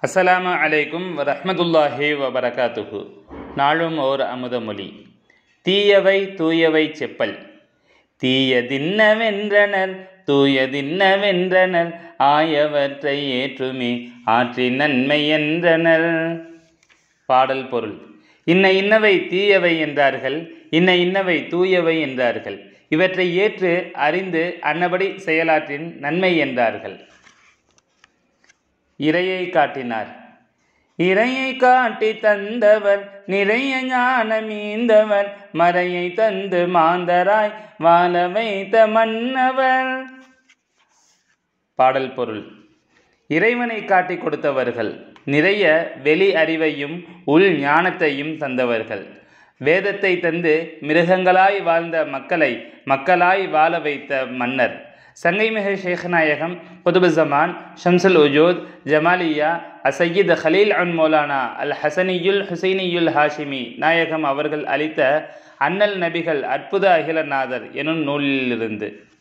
அஸ்ஸலாமு அலைக்கும் வரஹ்மத்துல்லாஹி வபரகாத்துஹு நாளும் ஓர் அமுதமொழி தீயவை தூயவை செப்பல் தீயதின்னவென்றனர் தூயதின்னவென்றனர் ஆயவற்றை ஏற்றுமே ஆற்றி நன்மை என்றனர் பாடல் பொருள் இன்ன இன்னவை தீயவை என்றார்கள் இன்ன இன்னவை தூயவை என்றார்கள் இவற்றை ஏற்று அறிந்து அன்னபடி செயலாற்றின் நன்மை என்றார்கள் இறையை காட்டினார் இறையை காட்டி தந்தவர் நிறைய ஞானமீந்தவர் மறையை தந்து மாந்தராய் வாழ வைத்த மன்னவர் பாடல் பொருள் இறைவனை காட்டி கொடுத்தவர்கள் நிறைய வெளி அறிவையும் உள் ஞானத்தையும் தந்தவர்கள் வேதத்தை தந்து மிருகங்களாய் வாழ்ந்த மக்களை மக்களாய் வாழ வைத்த மன்னர் சங்கைமிகு ஷேഖநாயகம் குதுபு ஜமான் ஷம்சுல் உஜூத் ஜமாலியா அசையீத் ஹலீல் அன் மௌலானா அல் ஹசனியுல் ஹுசைனியுல் ஹாஷிமி நாயகம் அவர்கள் அளித்த அண்ணல் நபிகள் அற்புத அகிலநாதர் எனும் நூலிலிருந்து